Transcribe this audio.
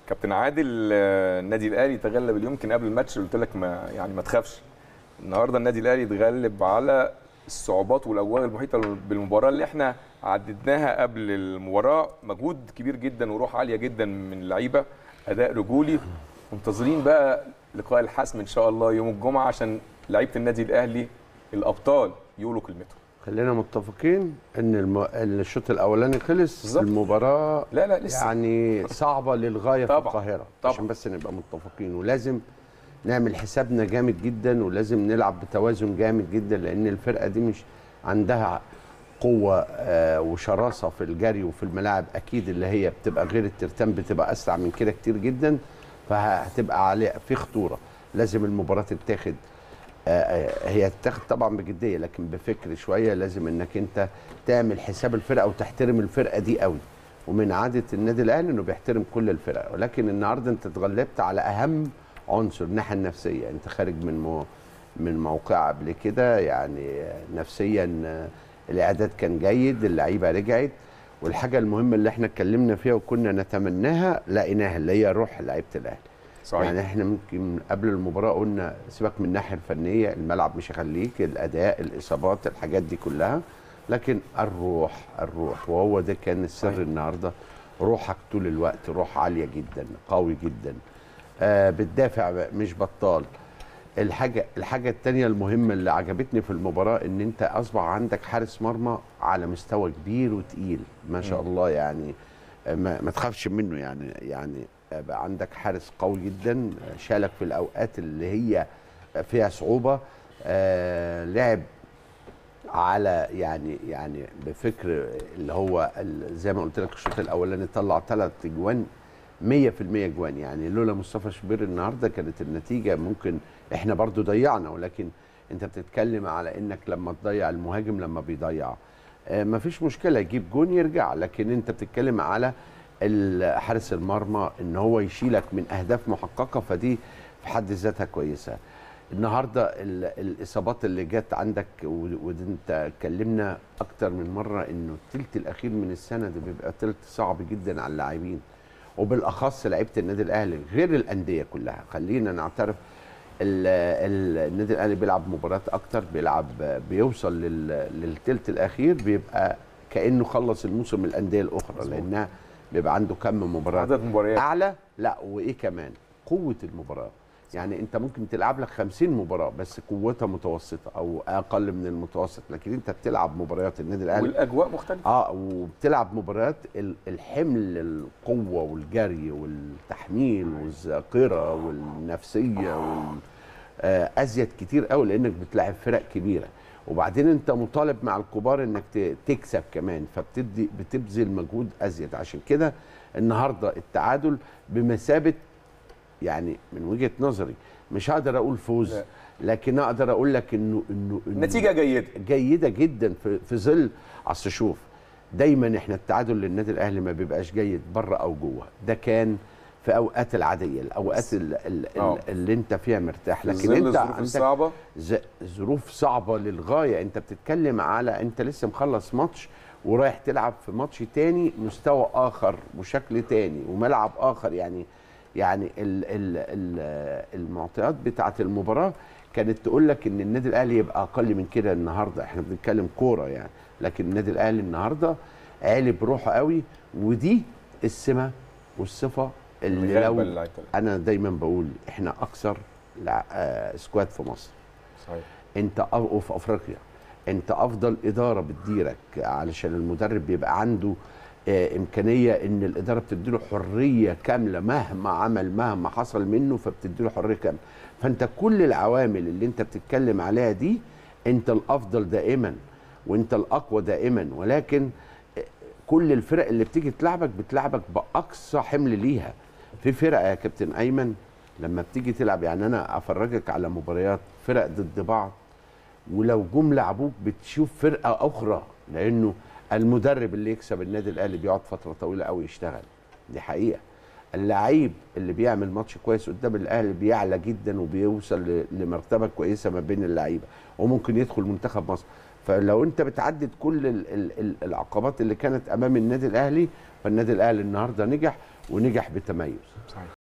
كابتن عادل آه، النادي الاهلي تغلب اليوم يمكن قبل الماتش قلت لك ما يعني ما تخافش النهارده النادي الاهلي اتغلب على الصعوبات والاجواء المحيطه بالمباراه اللي احنا عددناها قبل المباراه مجهود كبير جدا وروح عاليه جدا من اللعيبه اداء رجولي منتظرين بقى لقاء الحسم ان شاء الله يوم الجمعه عشان لعيبه النادي الاهلي الابطال يقولوا كلمتهم خلينا متفقين ان الم... إن الشوط الاولاني خلص بالظبط. المباراه لا لا لسه يعني صعبه للغايه طبعاً، في القاهره طبعاً. عشان بس نبقى متفقين ولازم نعمل حسابنا جامد جدا ولازم نلعب بتوازن جامد جدا لان الفرقه دي مش عندها قوه آه، وشراسه في الجري وفي الملاعب اكيد اللي هي بتبقى غير الترتان بتبقى اسرع من كده كتير جدا فهتبقى عليه في خطوره لازم المباراه تتاخد آه، آه، هي تتاخد طبعا بجديه لكن بفكر شويه لازم انك انت تعمل حساب الفرقه وتحترم الفرقه دي قوي ومن عاده النادي الاهلي انه بيحترم كل الفرق ولكن النهارده انت اتغلبت على اهم عنصر الناحيه النفسيه انت خارج من مو من موقع قبل كده يعني آه، نفسيا آه، الاعداد كان جيد اللعيبه رجعت والحاجه المهمه اللي احنا اتكلمنا فيها وكنا نتمناها لقيناها اللي هي روح لعيبه الاهلي صحيح يعني احنا ممكن قبل المباراه قلنا سيبك من الناحيه الفنيه الملعب مش هيخليك الاداء الاصابات الحاجات دي كلها لكن الروح الروح وهو ده كان السر صحيح. النهارده روحك طول الوقت روح عاليه جدا قوي جدا آه بتدافع مش بطال الحاجه الحاجه الثانيه المهمه اللي عجبتني في المباراه ان انت اصبح عندك حارس مرمى على مستوى كبير وتقيل ما شاء مم. الله يعني آه، ما, ما تخافش منه يعني يعني بقى عندك حارس قوي جدا آه، شالك في الاوقات اللي هي فيها صعوبه آه لعب على يعني يعني بفكر اللي هو ال- زي ما قلت لك الشوط الاولاني طلع ثلاث اجوان 100% جوان يعني لولا مصطفى شوبير النهارده كانت النتيجه ممكن احنا برضو ضيعنا ولكن انت بتتكلم على انك لما تضيع المهاجم لما بيضيع آه مفيش مشكله يجيب جون يرجع لكن انت بتتكلم على ال- حارس المرمى ان هو يشيلك من اهداف محققه فدي في حد ذاتها كويسه النهارده ال- الاصابات اللي جت عندك و- ودي انت اتكلمنا اكتر من مره انه الثلث الاخير من السنه ده بيبقى ثلث صعب جدا على اللاعبين وبالاخص لعيبه النادي الاهلي غير الانديه كلها خلينا نعترف ال- ال- النادي الاهلي بيلعب مباريات اكتر بيلعب بيوصل لل- للثلث الاخير بيبقى كانه خلص الموسم الانديه الاخرى مظبوط. لانها بيبقى عنده كم مباراه عدد مباريات اعلى لا وايه كمان قوه المباراه يعني انت ممكن تلعب لك 50 مباراه بس قوتها متوسطه او اقل من المتوسط لكن انت بتلعب مباريات النادي الاهلي والاجواء مختلفه اه وبتلعب مباريات ال- الحمل القوه والجري والتحميل والذاكره والنفسيه وال آه، ازيد كتير قوي لانك بتلاعب فرق كبيره وبعدين انت مطالب مع الكبار انك ت- تكسب كمان فبتدي بتبذل مجهود ازيد عشان كده النهارده التعادل بمثابه يعني من وجهه نظري مش هقدر اقول فوز لا. لكن اقدر اقول لك انه انه إنه نتيجه جيده جيده جدا في في ظل اصل شوف دايما احنا التعادل للنادي الاهلي ما بيبقاش جيد بره او جوه ده كان في اوقات العاديه الاوقات ال- ال- آه. ال- اللي انت فيها مرتاح في لكن ظل انت الظروف عندك الصعبه ز- ظروف صعبه للغايه انت بتتكلم على انت لسه مخلص ماتش ورايح تلعب في ماتش تاني مستوى اخر وشكل تاني وملعب اخر يعني يعني ال ال ال المعطيات بتاعه المباراه كانت تقول لك ان النادي الاهلي يبقى اقل من كده النهارده احنا بنتكلم كوره يعني لكن النادي الاهلي النهارده عالي بروحه قوي ودي السمه والصفه اللي غالبا لو اللعيبة. انا دايما بقول احنا اكثر لع- آه، سكواد في مصر صحيح انت أف- وفي افريقيا انت افضل اداره بتديرك علشان المدرب بيبقى عنده آه، امكانيه ان الاداره بتديله حريه كامله مهما عمل مهما حصل منه فبتديله حريه كامله فانت كل العوامل اللي انت بتتكلم عليها دي انت الافضل دائما وانت الاقوى دائما ولكن آه، كل الفرق اللي بتيجي تلعبك بتلعبك باقصى حمل ليها في فرق يا كابتن ايمن لما بتيجي تلعب يعني انا افرجك على مباريات فرق ضد بعض ولو جم لعبوك بتشوف فرقه اخرى لانه المدرب اللي يكسب النادي الاهلي بيقعد فتره طويله قوي يشتغل دي حقيقه اللعيب اللي بيعمل ماتش كويس قدام الاهلي بيعلى جدا وبيوصل ل- لمرتبه كويسه ما بين اللعيبه وممكن يدخل منتخب مصر فلو انت بتعدد كل ال ال ال العقبات اللي كانت امام النادي الاهلي فالنادي الاهلي النهارده نجح ونجح بتميز صحيح